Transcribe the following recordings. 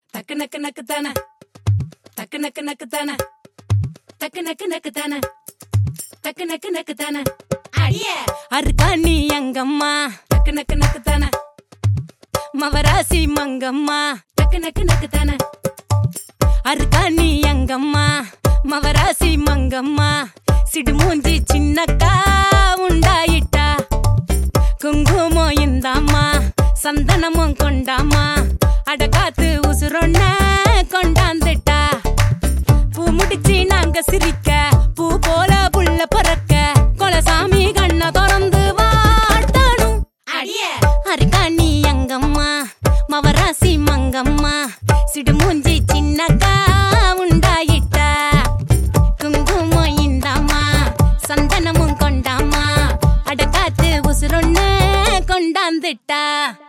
தக்கு நக்கு நக்கு தானே தக்கு நக்கு நக்கு தானே தக்கு நக்கு நக்கு தானே தக்கு நக்கு நக்கு தானே அடிய அருக்கா நீ எங்கம்மா தக்கு நக்கு நக்கு தானே மவராசி மங்கம்மா தக்கு நக்கு நக்கு தானே அருக்கா நீ எங்கம்மா மவராசி மங்கம்மா சிடுமூஞ்சி சின்னக்கா உண்டாயிட்டா குங்குமம் இந்தாம்மா சந்தனமும் கொண்டாம்மா அடகாத்து உசுரொன்ன கொண்டாந்துட்டா பூ முடிச்சு நாங்க சிரிக்க பூ போல புள்ள பறக்க கொலசாமி கண்ண திறந்து வாட்டணும் அடிய அருக்கா நீ எங்கம்மா மவராசி மங்கம்மா சிடுமூஞ்சி சின்னக்கா உண்டாயிட்டா குங்குமம் இந்தாம்மா சந்தனமும் கொண்டாம்மா அடக்காத்து உசுரொன்னு கொண்டாந்துட்டா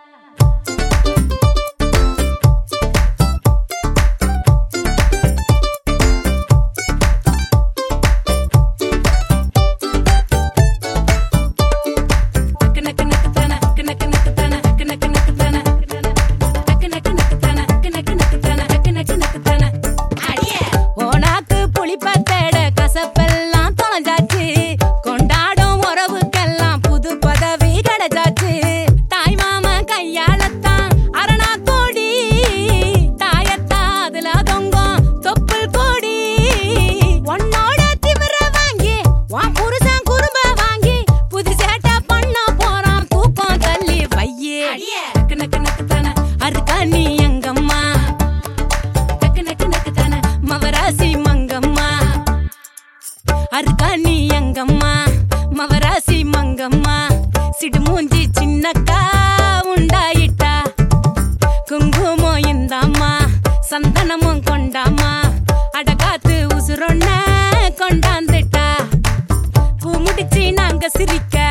நக்கு நக்கு நக்கு தானே நக்கு நக்கு நக்கு தானே நக்கு நக்கு நக்கு தானே நக்கு நக்கு நக்கு தானே நக்கு நக்கு நக்கு தானே நக்கு நக்கு நக்கு தானே அடிய ஓனாக்கு புளிப்ப தேட கசப்பெல்லாம் தொலைஞ்சாச்சு கொண்டாடும் உறவுக்கெல்லாம் புது பதவி கிடைச்சாச்சு தாய் மாமன் கையாலத்தான் அரணா கோடி தாயத்தா அதுல தொங்கும் தொப்புள் கோடி உன்னோட திமிர வாங்கி உன் புருஷன் குறும்ப வாங்கி புது சேட்டை பண்ண போறான் தூக்கம் தள்ளி வையே அடிய நக்கு நக்கு நக்கு தானே அருக்கா நீ எங்கம்மா நக்கு நக்கு நக்கு தானே மவராசி மங்கம்மா அருக்கா நீ எங்கம்மா மவராசி மங்கம்மா சிடுமூஞ்சி சின்னக்கா உண்டாயிட்டா குங்குமம் இந்தாம்மா சந்தனமும் கொண்டாம்மா அடகாத்து உசுரொன்ன கொண்டாந்துட்டா பூ முடிச்சு நாங்க சிரிக்க